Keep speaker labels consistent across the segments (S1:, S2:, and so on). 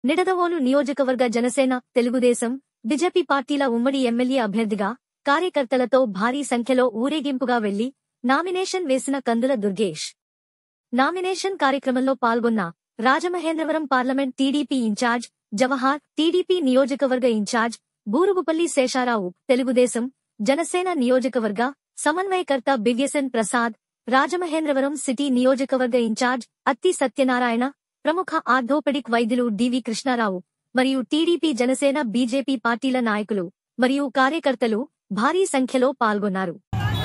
S1: నిడదవోలు నియోజకవర్గ జనసేన తెలుగుదేశం బిజెపి పార్టీల ఉమ్మడి ఎమ్మెల్యే అభ్యర్థిగా కార్యకర్తలతో భారీ సంఖ్యలో ఊరేగింపుగా వెళ్లి నామినేషన్ వేసిన కందుల దుర్గేష్ నామినేషన్ కార్యక్రమంలో పాల్గొన్న Rajamahendravaram parliament TDP incharge Jawahar TDP నియోజకవర్గ ఇన్ఛార్జ్ బూరుగుపల్లి శేషారావు తెలుగుదేశం జనసేన నియోజకవర్గ సమన్వయకర్త బివ్యసన్ ప్రసాద్ రాజమహేంద్రవరం సిటీ నియోజకవర్గ ఇన్ఛార్జ్ అత్తి సత్యనారాయణ ప్రముఖ ఆర్థోపెడిక్ వైద్యులు డివి కృష్ణారావు మరియు టీడీపీ జనసేన బీజేపీ పార్టీల నాయకులు మరియు కార్యకర్తలు భారీ సంఖ్యలో పాల్గొన్నారు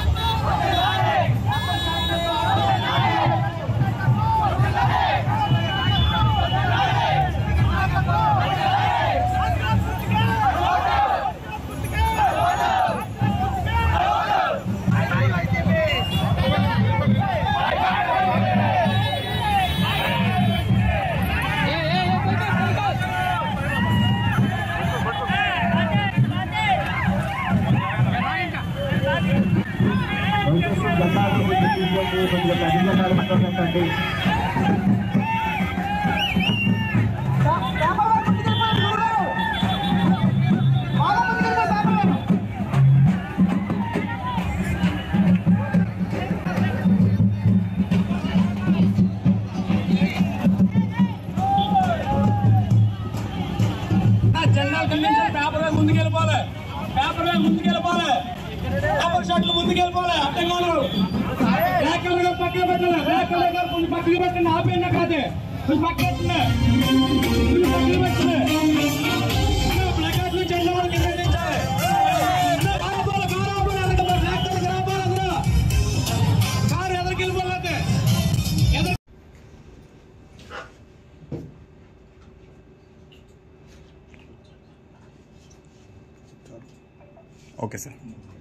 S2: దయచేసి జెండాలు ముందు తీసుకోండి కొద్దిగా కఠినంగా నడుపుకోకండి
S3: జెండాల కన్వెన్షన్ పేపర్ వైపు ముందుకెళ్ళిపోవాలి పేపర్ వైపు ముందుకెళ్ళిపోవాలి పేపర్ షాట్లు ముందుకెళ్ళిపోవాలి అర్థం కాదు బ్లాక్ కలర్ గా పక్కన పెట్టాలి బ్లాక్ కలర్ గా కొంచెం పక్కన పెట్టండి ఆపేయండి కాదే కొంచెం పక్కన పెట్టండి కొంచెం పక్కన పెట్టండి ప్లకార్డులు జెండా వాళ్ళకి నిర్ణయించాలి కారాపోవాలి, కారాపోవాలి, అలాగే మరి బ్లాక్ కలర్ కారాపోవాలి అందరూ. కారు ఎదరికి వెళ్ళిపోవాలి ఎదరికి
S4: ఓకే సార్